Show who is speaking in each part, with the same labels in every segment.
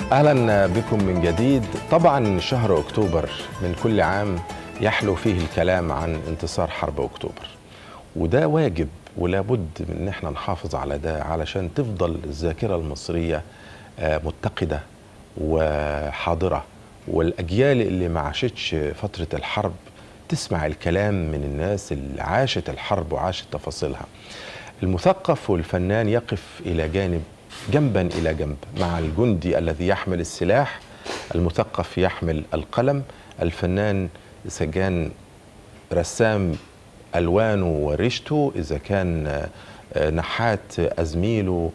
Speaker 1: اهلا بكم من جديد طبعا شهر اكتوبر من كل عام يحلو فيه الكلام عن انتصار حرب اكتوبر وده واجب ولا بد من ان احنا نحافظ على ده علشان تفضل الذاكره المصريه آه، متقده وحاضره والاجيال اللي ما عاشتش فتره الحرب تسمع الكلام من الناس اللي عاشت الحرب وعاشت تفاصيلها المثقف والفنان يقف الى جانب جنبا الى جنب مع الجندي الذي يحمل السلاح المثقف يحمل القلم الفنان اذا كان رسام الوانه وريشته اذا كان آه، نحات ازميله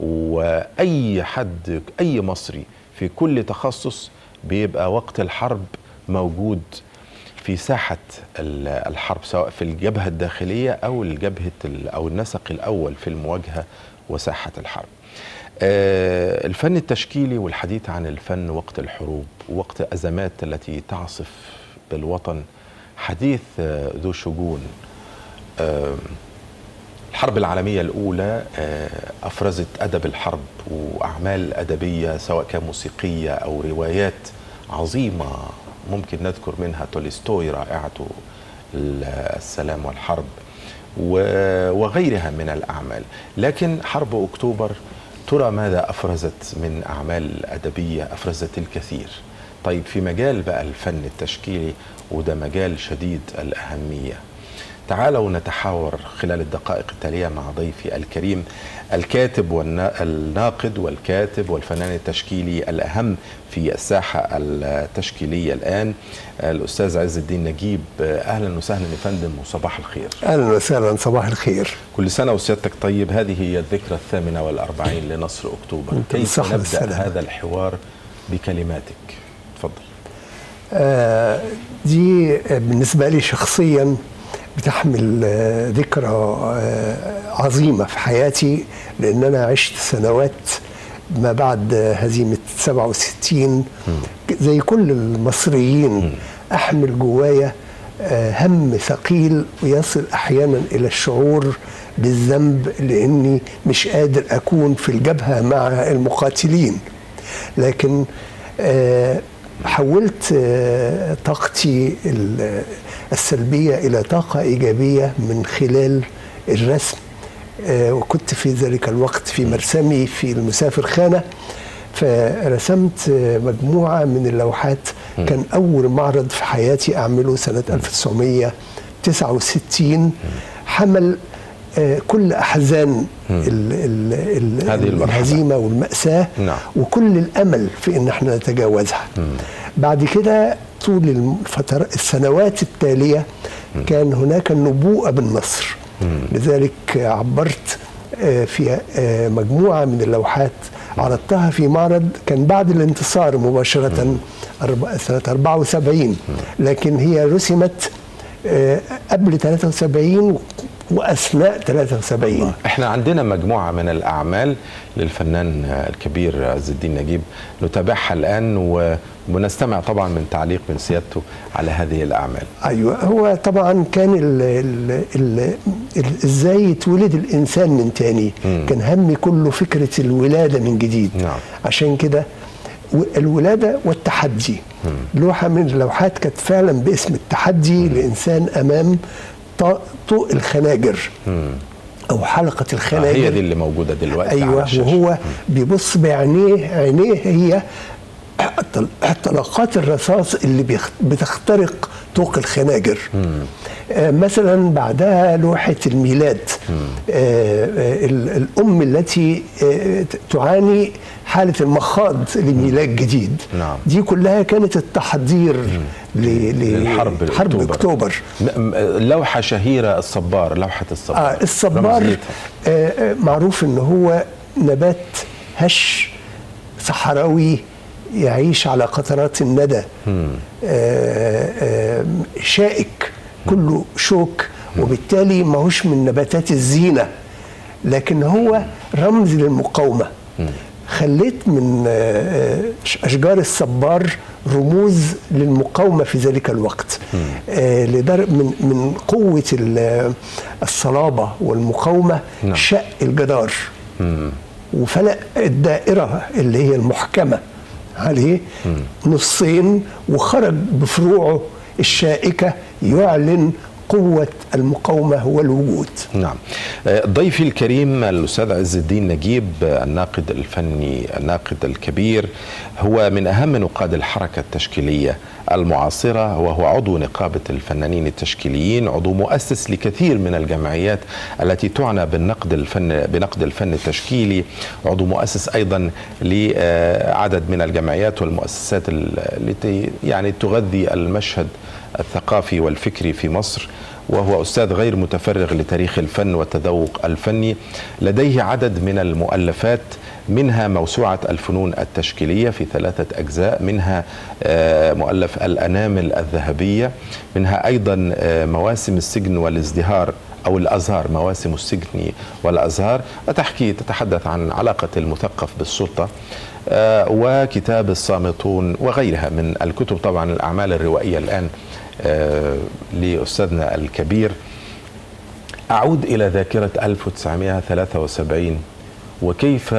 Speaker 1: واي حد اي مصري في كل تخصص بيبقى وقت الحرب موجود في ساحة ال- الحرب سواء في الجبهة الداخلية أو الجبهة ال- أو النسق الأول في المواجهة وساحة الحرب آه، الفن التشكيلي والحديث عن الفن وقت الحروب وقت أزمات التي تعصف بالوطن حديث آه، ذو شجون آه، الحرب العالمية الأولى آه، أفرزت أدب الحرب وأعمال أدبية سواء كان موسيقية أو روايات عظيمة ممكن نذكر منها تولستوي رائعته ال- السلام والحرب و- وغيرها من الأعمال لكن حرب أكتوبر ترى ماذا أفرزت من أعمال أدبية أفرزت الكثير طيب في مجال بقى الفن التشكيلي وده مجال شديد الأهمية تعالوا نتحاور خلال الدقائق التالية مع ضيفي الكريم الكاتب والناقد والكاتب والفنان التشكيلي الأهم في الساحة التشكيلية الآن الأستاذ عز الدين نجيب أهلا وسهلا يا فندم وصباح الخير
Speaker 2: اهلا وسهلا صباح الخير
Speaker 1: كل سنة وسيادتك طيب هذه هي الذكرى الثامنة والأربعين لنصر أكتوبر
Speaker 2: وأنت
Speaker 1: كيف
Speaker 2: بالصحة
Speaker 1: نبدأ
Speaker 2: والسلامة.
Speaker 1: هذا الحوار بكلماتك تفضل
Speaker 2: آه دي آه، بالنسبه لي شخصيا بتحمل آه ذكرى آه عظيمه في حياتي لان انا عشت سنوات ما بعد آه، هزيمه 67 زي كل المصريين احمل جوايا آه، هم ثقيل ويصل احيانا الى الشعور بالذنب لاني مش قادر اكون في الجبهه مع المقاتلين لكن آه، حولت آه، طاقتي ال- السلبيه الى طاقه ايجابيه من خلال الرسم آه، وكنت في ذلك الوقت في مرسمي في المسافر خانه فرسمت آه، مجموعه من اللوحات كان اول معرض في حياتي اعمله سنه 1969 حمل آه، كل احزان ال ال ال
Speaker 1: هذه المرحلة.
Speaker 2: الهزيمه والماساه
Speaker 1: نعم.
Speaker 2: وكل الامل في ان احنا نتجاوزها بعد كده طول الفتر السنوات التاليه كان هناك النبوءه بالنصر لذلك عبرت آه، في آه، مجموعه من اللوحات عرضتها في معرض كان بعد الانتصار مباشره أربع- سنه 74 لكن هي رسمت آه، قبل 73 واثناء 73
Speaker 1: احنا عندنا مجموعة من الأعمال للفنان الكبير عز الدين نجيب نتابعها الآن و- ونستمع طبعا من تعليق من سيادته على هذه الأعمال
Speaker 2: ايوه هو طبعا كان ال ال ال ال ازاي يتولد الانسان من تاني
Speaker 1: مم.
Speaker 2: كان همي كله فكره الولاده من جديد
Speaker 1: نعم.
Speaker 2: عشان كده و- الولاده والتحدي لوحه من اللوحات كانت فعلا باسم التحدي لانسان امام ط- طوق الخناجر او حلقه
Speaker 1: آه،
Speaker 2: الخناجر
Speaker 1: هي دي اللي موجودة دلوقتي على
Speaker 2: ايوه
Speaker 1: الشاشة.
Speaker 2: وهو بيبص بعينيه عينيه هي طل- طلقات الرصاص اللي بيخ- بتخترق طوق الخناجر آه مثلا بعدها لوحة الميلاد آه آه ال- الأم التي آه ت- تعاني حالة المخاض لميلاد جديد
Speaker 1: نعم.
Speaker 2: دي كلها كانت التحضير ل- ل-
Speaker 1: للحرب
Speaker 2: حرب أكتوبر
Speaker 1: م- م- لوحة شهيرة الصبار لوحة الصبار
Speaker 2: آه الصبار
Speaker 1: رمزيتها.
Speaker 2: آه آه، معروف ان هو نبات هش صحراوي يعيش على قطرات الندى آه آه شائك كله شوك وبالتالي ماهوش من نباتات الزينة لكن هو رمز للمقاومة خليت من آه، آه، أشجار الصبار رموز للمقاومة في ذلك الوقت آه، لدر من من قوة ال- الصلابة والمقاومة
Speaker 1: نعم.
Speaker 2: شق الجدار وفلق الدائرة اللي هي المحكمة عليه نصين وخرج بفروعه الشائكة يعلن قوة المقاومة والوجود
Speaker 1: نعم آه، ضيفي الكريم الأستاذ عز الدين نجيب آه، الناقد الفني الناقد الكبير هو من أهم نقاد الحركة التشكيلية المعاصرة وهو عضو نقابة الفنانين التشكيليين عضو مؤسس لكثير من الجمعيات التي تعنى بالنقد الفن بنقد الفن التشكيلي عضو مؤسس أيضا لعدد من الجمعيات والمؤسسات التي يعني تغذي المشهد الثقافي والفكري في مصر وهو أستاذ غير متفرغ لتاريخ الفن والتذوق الفني لديه عدد من المؤلفات منها موسوعة الفنون التشكيلية في ثلاثة أجزاء منها آه، مؤلف الأنامل الذهبية منها أيضا آه، مواسم السجن والازدهار أو الأزهار مواسم السجن والأزهار وتحكي تتحدث عن علاقة المثقف بالسلطة آه، وكتاب الصامتون وغيرها من الكتب طبعا الأعمال الروائية الآن آه، لأستاذنا الكبير أعود إلى ذاكرة 1973 وكيف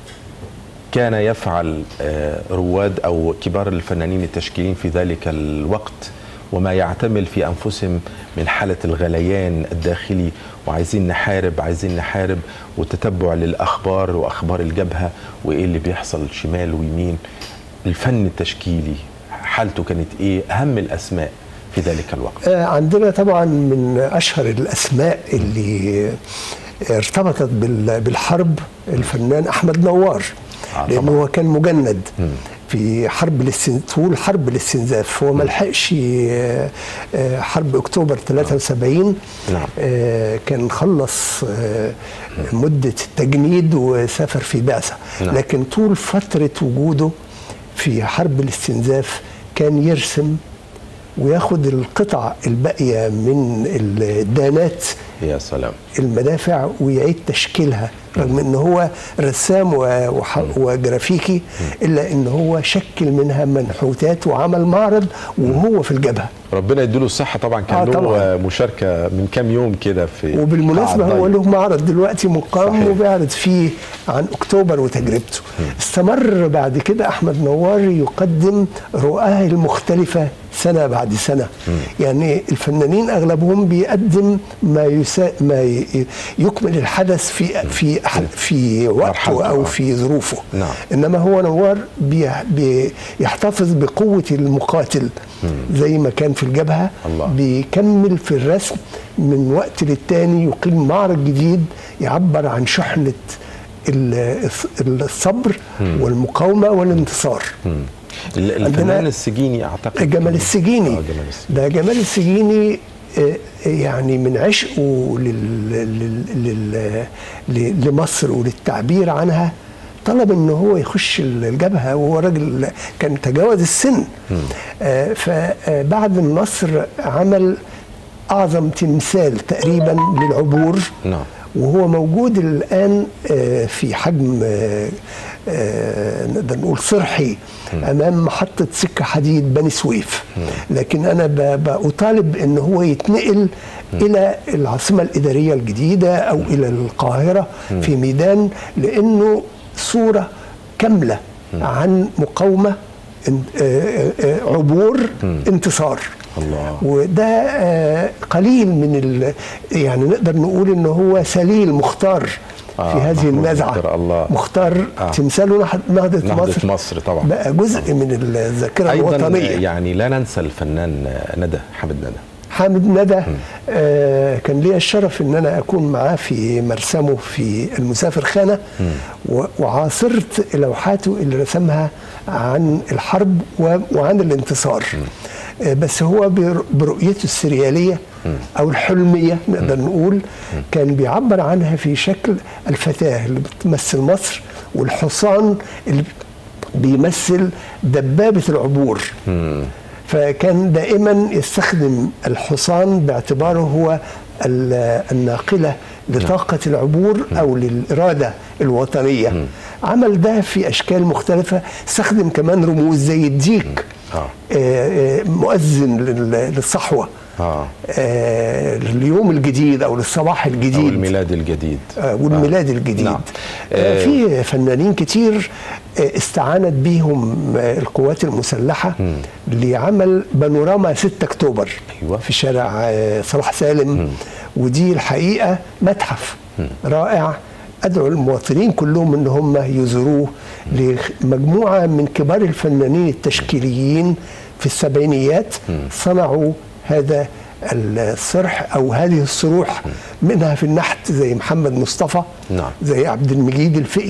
Speaker 1: كان يفعل آه، رواد أو كبار الفنانين التشكيليين في ذلك الوقت وما يعتمل في أنفسهم من حالة الغليان الداخلي وعايزين نحارب عايزين نحارب وتتبع للأخبار وأخبار الجبهة وإيه اللي بيحصل شمال ويمين الفن التشكيلي حالته كانت إيه أهم الأسماء في ذلك الوقت
Speaker 2: آه، عندنا طبعا من اشهر الاسماء اللي ارتبطت بال- بالحرب الفنان احمد نوار
Speaker 1: آه،
Speaker 2: لانه
Speaker 1: طبعاً.
Speaker 2: هو كان مجند في حرب الاستن... طول حرب الاستنزاف هو ما لحقش آه، آه، حرب اكتوبر 73
Speaker 1: نعم.
Speaker 2: آه، كان خلص آه، مده التجنيد وسافر في بعثه
Speaker 1: نعم.
Speaker 2: لكن طول فتره وجوده في حرب الاستنزاف كان يرسم وياخد القطع الباقيه من الدانات
Speaker 1: يا سلام
Speaker 2: المدافع ويعيد تشكيلها رغم ان هو رسام و- وح- وجرافيكي الا ان هو شكل منها منحوتات وعمل معرض وهو في الجبهه
Speaker 1: ربنا يديله الصحة طبعا كان
Speaker 2: آه،
Speaker 1: له
Speaker 2: طبعاً.
Speaker 1: مشاركة من كام يوم كده في
Speaker 2: وبالمناسبه
Speaker 1: قاعة
Speaker 2: هو
Speaker 1: ضيق.
Speaker 2: له معرض دلوقتي مقام
Speaker 1: صحيح.
Speaker 2: وبيعرض فيه عن اكتوبر وتجربته استمر بعد كده احمد نوار يقدم رؤاه المختلفه سنه بعد سنه يعني الفنانين اغلبهم بيقدم ما يسا ما ي- يكمل الحدث في في في وقته
Speaker 1: مرحلته،
Speaker 2: او
Speaker 1: آه.
Speaker 2: في ظروفه
Speaker 1: نعم.
Speaker 2: انما هو نوار بي- بيحتفظ بقوه المقاتل زي ما كان في الجبهه
Speaker 1: الله.
Speaker 2: بيكمل في الرسم من وقت للتاني يقيم معرض جديد يعبر عن شحنه ال- الصبر والمقاومه والانتصار
Speaker 1: ال-
Speaker 2: عندنا
Speaker 1: الفنان السجيني اعتقد
Speaker 2: جمال السجيني
Speaker 1: آه جمال السجيني
Speaker 2: ده جمال السجيني آه، يعني من عشقه لل... لل... لل... ل- لمصر وللتعبير عنها طلب ان هو يخش الجبهه وهو راجل كان تجاوز السن آه، فبعد النصر عمل اعظم تمثال تقريبا للعبور
Speaker 1: نعم.
Speaker 2: وهو موجود الان آه، في حجم آه، آه، نقدر نقول صرحي امام محطه سكه حديد بني سويف لكن انا ب- بطالب ان هو يتنقل الى العاصمه الاداريه الجديده او الى القاهره في ميدان لانه صوره كامله عن مقاومه ان- آه، آه، عبور انتصار
Speaker 1: الله.
Speaker 2: وده آه، قليل من ال يعني نقدر نقول ان هو سليل مختار في
Speaker 1: آه،
Speaker 2: هذه
Speaker 1: محمود
Speaker 2: النزعه
Speaker 1: مختار، الله.
Speaker 2: مختار
Speaker 1: آه.
Speaker 2: تمثاله نهض- نهضه,
Speaker 1: نهضة
Speaker 2: مصر
Speaker 1: مصر طبعا.
Speaker 2: بقى جزء من الذاكره
Speaker 1: ايضا
Speaker 2: الوطنيه
Speaker 1: يعني لا ننسى الفنان ندى حامد ندى
Speaker 2: حامد ندى آه كان لي الشرف ان انا اكون معاه في مرسمه في المسافر خانه و- وعاصرت لوحاته اللي رسمها عن الحرب و- وعن الانتصار آه بس هو بر- برؤيته السرياليه او الحلميه نقدر نقول كان بيعبر عنها في شكل الفتاه اللي بتمثل مصر والحصان اللي بيمثل دبابه العبور فكان دائما يستخدم الحصان باعتباره هو ال- الناقله لطاقه العبور او للاراده الوطنيه عمل ده في اشكال مختلفه استخدم كمان رموز زي الديك
Speaker 1: آه.
Speaker 2: آه، آه، مؤذن لل- للصحوه
Speaker 1: آه.
Speaker 2: آه، لليوم الجديد او للصباح الجديد
Speaker 1: أو الميلاد الجديد
Speaker 2: آه، والميلاد الجديد
Speaker 1: نعم.
Speaker 2: آه،
Speaker 1: آه،
Speaker 2: في فنانين كتير آه، استعانت بيهم آه، القوات المسلحة لعمل بانوراما 6 أكتوبر
Speaker 1: أيوة.
Speaker 2: في شارع آه، صلاح سالم ودي الحقيقة متحف رائع أدعو المواطنين كلهم أن هم يزوروه لمجموعة من كبار الفنانين التشكيليين في السبعينيات صنعوا هذا الصرح أو هذه الصروح منها في النحت زي محمد مصطفى
Speaker 1: نعم.
Speaker 2: زي عبد المجيد الفقي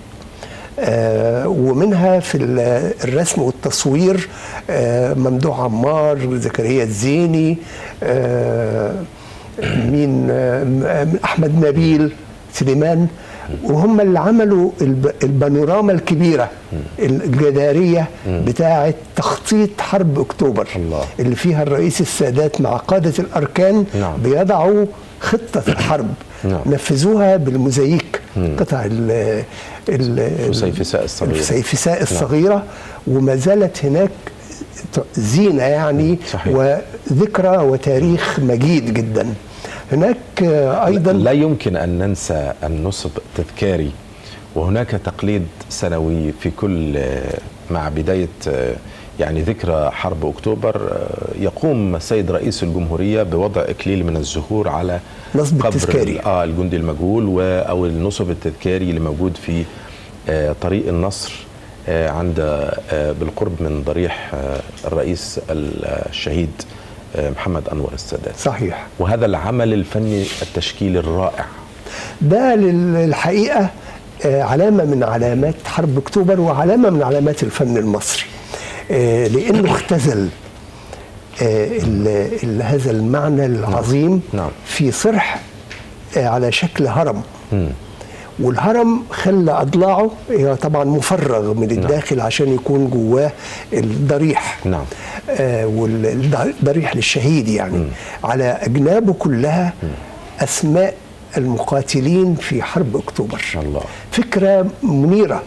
Speaker 2: آه ومنها في ال- الرسم والتصوير آه ممدوح عمار زكريا الزيني آه مين آه م- احمد نبيل سليمان وهم اللي عملوا الب- البانوراما الكبيره الجداريه بتاعه تخطيط حرب اكتوبر
Speaker 1: الله.
Speaker 2: اللي فيها الرئيس السادات مع قاده الاركان
Speaker 1: نعم.
Speaker 2: بيضعوا خطه الحرب
Speaker 1: نعم.
Speaker 2: نفذوها بالموزاييك قطع ال ال
Speaker 1: الفسيفساء الصغيرة.
Speaker 2: الفسيفساء الصغيرة وما زالت هناك زينة يعني
Speaker 1: صحيح.
Speaker 2: وذكرى وتاريخ مجيد جدا هناك آه، أيضا
Speaker 1: لا يمكن أن ننسى النصب التذكاري وهناك تقليد سنوي في كل مع بداية يعني ذكرى حرب أكتوبر يقوم السيد رئيس الجمهورية بوضع إكليل من الزهور على
Speaker 2: نصب
Speaker 1: قبر
Speaker 2: التذكاري.
Speaker 1: آه الجندي المجهول و- أو النصب التذكاري اللي موجود في آه، طريق النصر آه، عند آه، بالقرب من ضريح آه، الرئيس الشهيد آه، محمد أنور السادات
Speaker 2: صحيح
Speaker 1: وهذا العمل الفني التشكيلي الرائع
Speaker 2: ده للحقيقة آه، علامة من علامات حرب أكتوبر وعلامة من علامات الفن المصري آه، لأنه اختزل آه، ال- ال- هذا المعنى العظيم
Speaker 1: نعم.
Speaker 2: في صرح آه، على شكل هرم
Speaker 1: مم.
Speaker 2: والهرم خلى اضلاعه هي طبعا مفرغ من الداخل عشان يكون جواه الضريح
Speaker 1: نعم.
Speaker 2: آه والضريح للشهيد يعني على اجنابه كلها اسماء المقاتلين في حرب اكتوبر
Speaker 1: الله.
Speaker 2: فكره منيره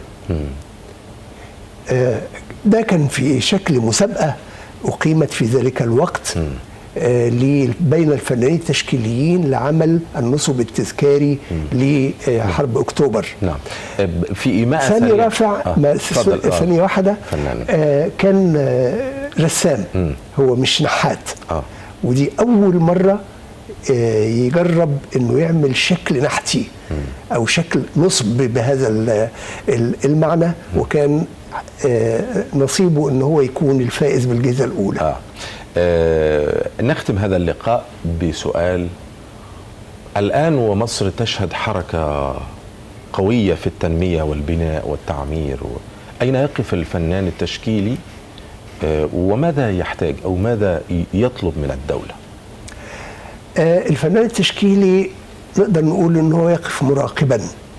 Speaker 2: آه ده كان في شكل مسابقه اقيمت في ذلك الوقت آه، ل- بين الفنانين التشكيليين لعمل النصب التذكاري لحرب اكتوبر
Speaker 1: نعم آه، في إيماء
Speaker 2: ثاني
Speaker 1: سريع.
Speaker 2: رافع
Speaker 1: آه،
Speaker 2: ما
Speaker 1: تفضل. آه.
Speaker 2: ثانية واحدة
Speaker 1: فنان.
Speaker 2: آه كان آه رسام هو مش نحات
Speaker 1: آه.
Speaker 2: ودي أول مرة آه يجرب انه يعمل شكل نحتي او شكل نصب بهذا ال- ال- المعنى وكان آه نصيبه ان هو يكون الفائز بالجائزه الاولى
Speaker 1: آه. آه. نختم هذا اللقاء بسؤال الآن ومصر تشهد حركة قوية في التنمية والبناء والتعمير و... أين يقف الفنان التشكيلي آه. وماذا يحتاج أو ماذا ي- يطلب من الدولة
Speaker 2: آه، الفنان التشكيلي نقدر نقول ان هو يقف مراقبا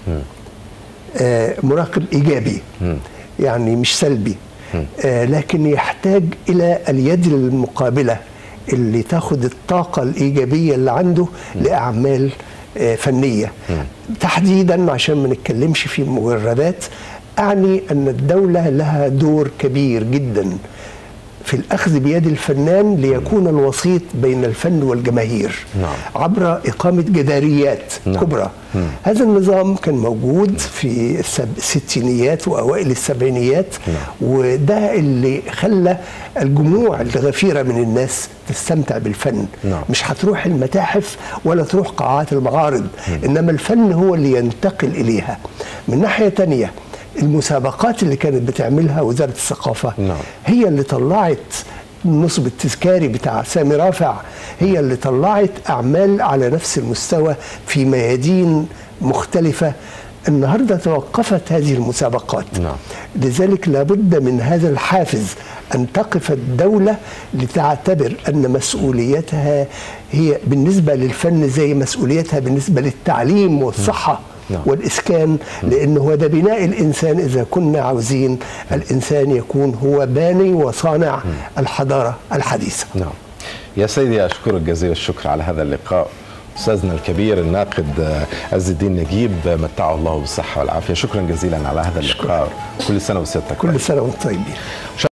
Speaker 2: آه، مراقب ايجابي يعني مش سلبي آه، لكن يحتاج الى اليد المقابله اللي تاخد الطاقه الايجابيه اللي عنده لاعمال آه، فنيه تحديدا عشان ما نتكلمش في مجردات اعني ان الدوله لها دور كبير جدا في الأخذ بيد الفنان ليكون الوسيط بين الفن والجماهير
Speaker 1: نعم.
Speaker 2: عبر إقامة جداريات
Speaker 1: نعم.
Speaker 2: كبرى هذا النظام كان موجود في السب- الستينيات وأوائل السبعينيات وده اللي خلى الجموع الغفيرة من الناس تستمتع بالفن
Speaker 1: نعم.
Speaker 2: مش هتروح المتاحف ولا تروح قاعات المعارض إنما الفن هو اللي ينتقل إليها من ناحية تانية المسابقات اللي كانت بتعملها وزارة الثقافة
Speaker 1: نعم.
Speaker 2: هي اللي طلعت النصب التذكاري بتاع سامي رافع هي اللي طلعت أعمال على نفس المستوى في ميادين مختلفة النهاردة توقفت هذه المسابقات
Speaker 1: نعم.
Speaker 2: لذلك لابد من هذا الحافز أن تقف الدولة لتعتبر أن مسؤوليتها هي بالنسبة للفن زي مسؤوليتها بالنسبة للتعليم والصحة
Speaker 1: نعم.
Speaker 2: والإسكان لأنه هو ده بناء الإنسان إذا كنا عاوزين الإنسان يكون هو باني وصانع الحضارة الحديثة
Speaker 1: نعم يا سيدي أشكرك جزيل الشكر على هذا اللقاء استاذنا الكبير الناقد آه، عز الدين نجيب آه، متعه الله بالصحه والعافيه شكرا جزيلا على هذا اللقاء كل سنه وسيادتك
Speaker 2: كل سنه وانتم طيبين